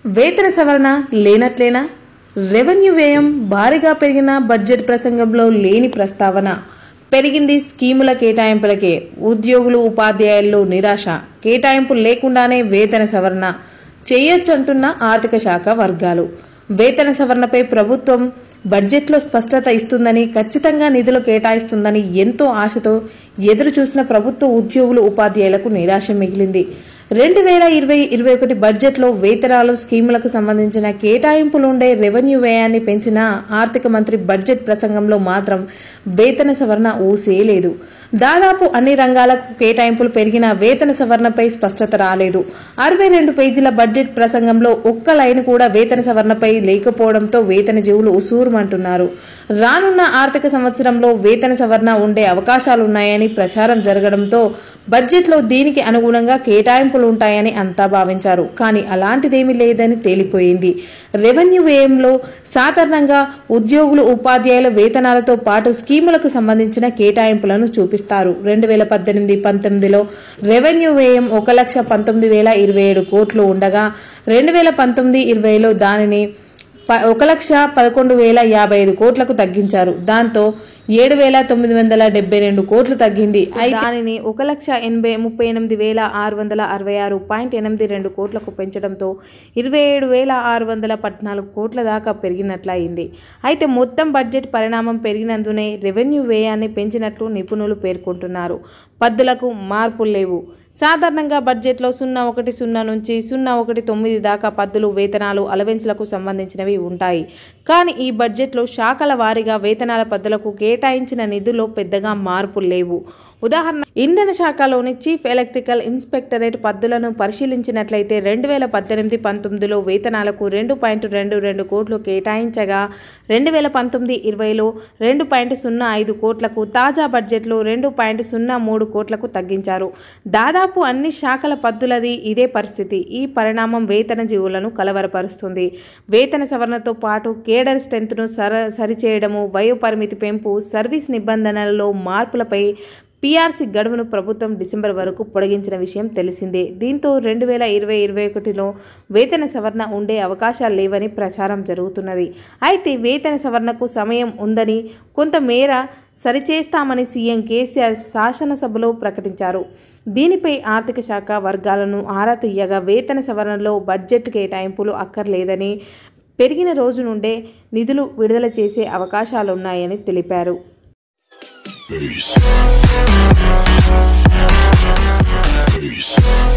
వేతన సవరణ లేనట్లేనా రెవెన్యూ వ్యయం భారీగా పెరిగిన బడ్జెట్ ప్రసంగంలో లేని ప్రస్తావన పెరిగింది స్కీముల కేటాయింపులకే ఉద్యోగులు ఉపాధ్యాయుల్లో నిరాశ కేటాయింపు లేకుండానే వేతన సవరణ చేయొచ్చంటున్న ఆర్థిక శాఖ వర్గాలు వేతన సవరణపై ప్రభుత్వం బడ్జెట్లో స్పష్టత ఇస్తుందని ఖచ్చితంగా నిధులు కేటాయిస్తుందని ఎంతో ఆశతో ఎదురు చూసిన ప్రభుత్వ ఉద్యోగులు ఉపాధ్యాయులకు నిరాశ మిగిలింది రెండు వేల ఇరవై ఇరవై ఒకటి బడ్జెట్లో వేతనాలు స్కీములకు సంబంధించిన కేటాయింపులుండే రెవెన్యూ వ్యయాన్ని పెంచిన ఆర్థిక మంత్రి బడ్జెట్ ప్రసంగంలో మాత్రం వేతన సవరణ ఊసే లేదు దాదాపు అన్ని రంగాలకు కేటాయింపులు పెరిగిన వేతన సవరణపై స్పష్టత రాలేదు అరవై రెండు పేజీల బడ్జెట్ ప్రసంగంలో ఒక్క లైన్ కూడా వేతన సవరణపై లేకపోవడంతో వేతన జీవులు ఉసూరుమంటున్నారు రానున్న ఆర్థిక సంవత్సరంలో వేతన సవరణ ఉండే అవకాశాలున్నాయని ప్రచారం జరగడంతో బడ్జెట్లో దీనికి అనుగుణంగా కేటాయింపులు ఉంటాయని అంతా భావించారు కానీ అలాంటిదేమీ లేదని తేలిపోయింది రెవెన్యూ వ్యయంలో సాధారణంగా ఉద్యోగులు ఉపాధ్యాయుల వేతనాలతో పాటు స్కీములకు సంబంధించిన కేటాయింపులను చూపిస్తారు రెండు వేల పద్దెనిమిది పంతొమ్మిదిలో రెవెన్యూ వ్యయం ఒక లక్ష పంతొమ్మిది వేల ఇరవై ఏడు కోట్లు ఉండగా రెండు వేల పంతొమ్మిది ఇరవైలో దానిని ప- ఒక లక్ష పదకొండు వేల యాభై ఐదు కోట్లకు తగ్గించారు దాంతో ఏడు వేల తొమ్మిది వందల డెబ్బై రెండు కోట్లు తగ్గింది అయితే దానిని ఒక లక్ష ఎనభై ముప్పై ఎనిమిది వేల ఆరు వందల అరవై ఆరు పాయింట్ ఎనిమిది రెండు కోట్లకు పెంచడంతో ఇరవై ఏడు వేల ఆరు వందల పద్నాలుగు కోట్ల దాకా పెరిగినట్లయింది అయితే మొత్తం బడ్జెట్ పరిణామం పెరిగినందునే రెవెన్యూ వ్యయాన్ని పెంచినట్లు నిపుణులు పేర్కొంటున్నారు పద్దులకు మార్పులు లేవు సాధారణంగా బడ్జెట్లో సున్నా ఒకటి సున్నా నుంచి సున్నా ఒకటి తొమ్మిది దాకా పద్దులు వేతనాలు అలవెన్స్లకు సంబంధించినవి ఉంటాయి కానీ ఈ బడ్జెట్లో శాఖల వారీగా వేతనాల పద్దులకు కేటాయించిన నిధుల్లో పెద్దగా మార్పులు లేవు ఉదాహరణ ఇంధన శాఖలోని చీఫ్ ఎలక్ట్రికల్ ఇన్స్పెక్టరేట్ పద్దులను పరిశీలించినట్లయితే రెండు వేల పద్దెనిమిది పంతొమ్మిదిలో వేతనాలకు రెండు పాయింట్ రెండు రెండు కోట్లు కేటాయించగా రెండు వేల పంతొమ్మిది ఇరవైలో రెండు పాయింట్ సున్నా ఐదు కోట్లకు తాజా బడ్జెట్లో రెండు పాయింట్ సున్నా మూడు కోట్లకు తగ్గించారు దాదాపు అన్ని శాఖల పద్దులది ఇదే పరిస్థితి ఈ పరిణామం వేతన జీవులను కలవరపరుస్తుంది వేతన సవరణతో పాటు కేడర్ స్ట్రెంత్ను సర సరిచేయడము వయో పరిమితి పెంపు సర్వీస్ నిబంధనలలో మార్పులపై పీఆర్సీ గడువును ప్రభుత్వం డిసెంబర్ వరకు పొడిగించిన విషయం తెలిసిందే దీంతో రెండు వేల ఇరవై ఇరవై ఒకటిలో వేతన సవరణ ఉండే అవకాశాలు లేవని ప్రచారం జరుగుతున్నది అయితే వేతన సవరణకు సమయం ఉందని కొంతమేర సరిచేస్తామని సీఎం కేసీఆర్ శాసనసభలో ప్రకటించారు దీనిపై ఆర్థిక శాఖ వర్గాలను ఆరా తీయగా వేతన సవరణలో బడ్జెట్ కేటాయింపులు అక్కర్లేదని పెరిగిన రోజు నుండే నిధులు విడుదల చేసే అవకాశాలున్నాయని తెలిపారు Peace. Peace.